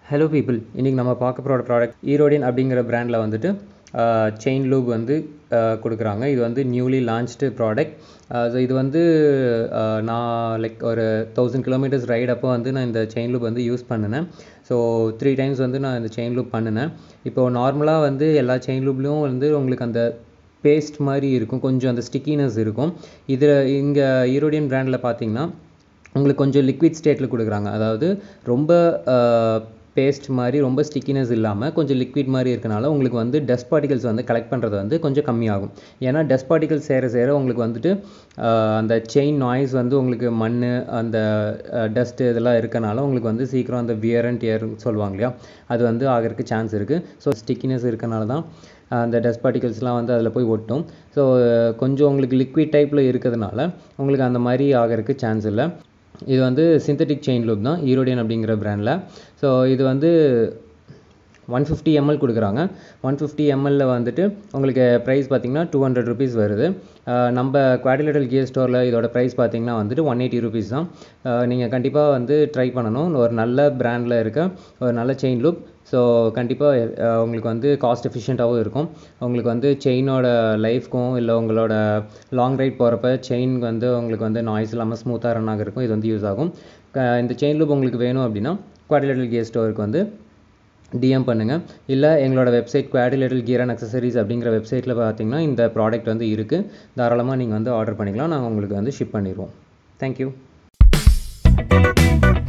hello people இன்றைக்கி நம்ம பார்க்க போகிற ப்ராடக்ட் ஈரோடின் அப்படிங்கிற பிராண்டில் வந்துட்டு செயின் லூப் வந்து அஹ், கொடுக்குறாங்க இது வந்து நியூலி லான்ச்டு ப்ராடக்ட் ஸோ இது வந்து அஹ், நான் லைக் ஒரு தௌசண்ட் கிலோமீட்டர்ஸ் ரைட் அப்போ வந்து நான் இந்த செயின் லூப் வந்து யூஸ் பண்ணினேன் ஸோ த்ரீ டைம்ஸ் வந்து நான் இந்த செயின் லூப் பண்ணினேன் இப்போது நார்மலாக வந்து எல்லா செயின் லூப்லேயும் வந்து உங்களுக்கு அந்த பேஸ்ட் மாதிரி இருக்கும் கொஞ்சம் அந்த ஸ்டிக்கினஸ் இருக்கும் இதில் இங்கே ஈரோடியன் பிராண்டில் பார்த்தீங்கன்னா உங்களுக்கு கொஞ்சம் லிக்விட் ஸ்டேட்டில் கொடுக்குறாங்க அதாவது ரொம்ப பேஸ்ட் மாதிரி ரொம்ப ஸ்டிக்கினஸ் இல்லாமல் கொஞ்சம் லிக்விட் மாதிரி இருக்கனால உங்களுக்கு வந்து டஸ்ட் பார்ட்டிகல்ஸ் வந்து கலெக்ட் பண்ணுறது வந்து கொஞ்சம் கம்மியாகும் ஏன்னா டஸ்ட் பார்ட்டிகல்ஸ் சேர சேர உங்களுக்கு வந்துட்டு ஆஹ், அந்த செயின் நாய்ஸ் வந்து உங்களுக்கு மண் அந்த டஸ்ட்டு இதெல்லாம் இருக்கனால உங்களுக்கு வந்து சீக்கிரம் அந்த வியர் அண்ட் டியர் சொல்லுவாங்க இல்லையா அது வந்து ஆகிறதுக்கு சான்ஸ் இருக்குது ஸோ ஸ்டிக்கினஸ் இருக்கனால தான் அந்த டஸ்ட் பார்ட்டிகல்ஸ்லாம் வந்து அதில் போய் ஒட்டும் ஸோ கொஞ்சம் உங்களுக்கு லிக்விட் டைப்பில் இருக்கிறதுனால உங்களுக்கு அந்த மாதிரி ஆகிறதுக்கு சான்ஸ் இல்லை இது வந்து சிந்தட்டிக் செயின் லூப் தான் ஈரோடியன் அப்படிங்கிற பிராண்டில் ஸோ இது வந்து ஒன் ஃபிஃப்டி எம்எல் கொடுக்குறாங்க ஒன் ஃபிஃப்டி எம்எல்ல வந்துட்டு உங்களுக்கு ப்ரைஸ் பார்த்தீங்கன்னா டூ ஹண்ட்ரட் ருபீஸ் வருது அஹ் நம்ம குவாடிலேட்டல் கியர் ஸ்டோரில் இதோட ப்ரைஸ் பார்த்தீங்கன்னா வந்துட்டு ஒன் எயிட்டி ருபீஸ் தான் நீங்கள் கண்டிப்பாக வந்து ட்ரை பண்ணணும் ஒரு நல்ல பிராண்டில் இருக்க ஒரு நல்ல செயின் லூப் ஸோ கண்டிப்பாக உங்களுக்கு வந்து காஸ்ட் எஃபிஷியண்ட்டாகவும் இருக்கும் உங்களுக்கு வந்து செயினோட லைஃப்க்கும் இல்லை உங்களோட லாங் ரைட் போகிறப்ப செயின் வந்து உங்களுக்கு வந்து நாய்ஸ் இல்லாமல் ஸ்மூத்தாக ரன் ஆகிருக்கும் இது வந்து யூஸ் ஆகும் க- இந்த செயின் லூப் உங்களுக்கு வேணும் அப்படின்னா குவாடிலேட்டல் கியர் ஸ்டோருக்கு வந்து டிஎம் பண்ணுங்கள் இல்லை எங்களோட website quadrilateral gear and accessories அப்படிங்கிற வெப்சைட்டில் பார்த்தீங்கன்னா இந்த ப்ராடக்ட் வந்து இருக்குது தாராளமாக நீங்கள் வந்து ஆர்டர் பண்ணிக்கலாம் நாங்கள் உங்களுக்கு வந்து ஷிப் பண்ணிடுவோம் தேங்க்யூ